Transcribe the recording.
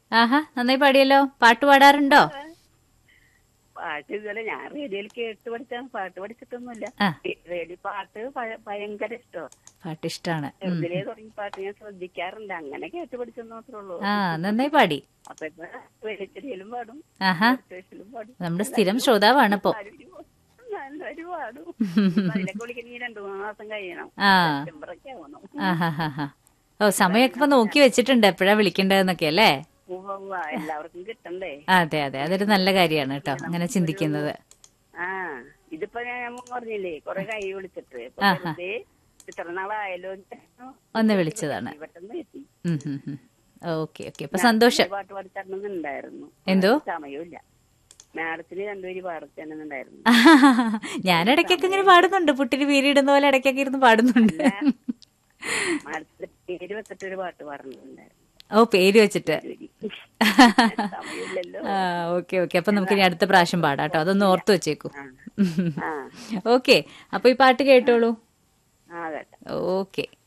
ആഹാ നന്നായി പാടിയല്ലോ പാട്ട് പാടാറുണ്ടോ പാട്ട് ഇതുപോലെ ഞാൻ റേഡിയോയിൽ കേട്ട് പഠിച്ചാണ് പാട്ട് പഠിച്ചിട്ടൊന്നുമില്ല ആ. റേഡിയോ പാട്ട് ഭയ- ഭയങ്കര ഇഷ്ടമാണ് പാട്ട് ഇഷ്ടാണ് ഉം. ചെറുതിലേ തുടങ്ങി പാട്ട് ഞാൻ ശ്രദ്ധിക്കാറില്ല അങ്ങനെ കേട്ട് പഠിച്ചെന്ന് മാത്രമേ ഉള്ളൂ ആ നന്നായി പാടി അപ്പൊ ഇപ്പൊ വെളിച്ചെടിയിലും പാടും ആഹാ സ്റ്റേഷനിലും പാടും നമ്മുടെ സ്ഥിരം ശ്രോതാവാണ് ഇപ്പൊ നല്ലൊരു നല്ലൊരു പാടും അതിലൊക്കെ വിളിക്കുന്ന ഈ രണ്ടു മൂന്ന് മാസം കഴിയണം ആ സെപ്റ്റംബറൊക്കെ ആവണം ആഹാ ഹാ ഹാ ഓ സമയമൊക്കെ ഇപ്പൊ നോക്കി വെച്ചിട്ടുണ്ട് എപ്പോഴാ വിളിക്കേണ്ടതെന്നൊക്കെ അല്ലേ ഉവ്വ, എല്ലാവർക്കും കിട്ടണ്ടേ അതെ അതെ അതൊരു നല്ല കാര്യമാണ് കേട്ടോ അങ്ങനെ ചിന്തിക്കുന്നത് ആ ഇതിപ്പോ ഞാൻ പറഞ്ഞില്ലേ കൊറേ കൈ വിളിച്ചിട്ട് ഇപ്പൊ ആഹാ. വെറുതെ ഇത്ര നാളായാലോ എന്ന് ഒന്ന് വിളിച്ചതാണ് പെട്ടെന്ന് എത്തി ഓക്കെ ഓക്കെ അപ്പൊ സന്തോഷം ഒരു പാട്ട് പാടിത്തരണമെന്നുണ്ടായിരുന്നു എന്തോ സമയമില്ല മാഡത്തിന് രണ്ടുപേര് പാടത്തേണമെന്നുണ്ടായിരുന്നു ഞാൻ ഇടയ്ക്കൊക്കെ ഇങ്ങനെ പാടുന്നുണ്ട് പുട്ടിന് വീരിടുന്ന പോലെ ഇടയ്ക്കൊക്കെ ഇരുന്ന് പാടുന്നുണ്ട് മാഡത്തിന്റെ പേര് വെച്ചിട്ട് ഒരു പാട്ട് പാടുന്നുണ്ടായിരുന്നു ഓ പേര് വെച്ചിട്ട് സമയമില്ലല്ലോ ആ ഓക്കെ ഓക്കെ അപ്പൊ നമുക്ക് ഇനി അടുത്ത പ്രാവശ്യം പാടാം കേട്ടോ അതൊന്ന് ഓർത്ത് വെച്ചേക്കൂ ആ ആ ഓക്കെ അപ്പൊ ഈ പാട്ട് കേട്ടോളൂ ആ കേട്ടോ ഓക്കെ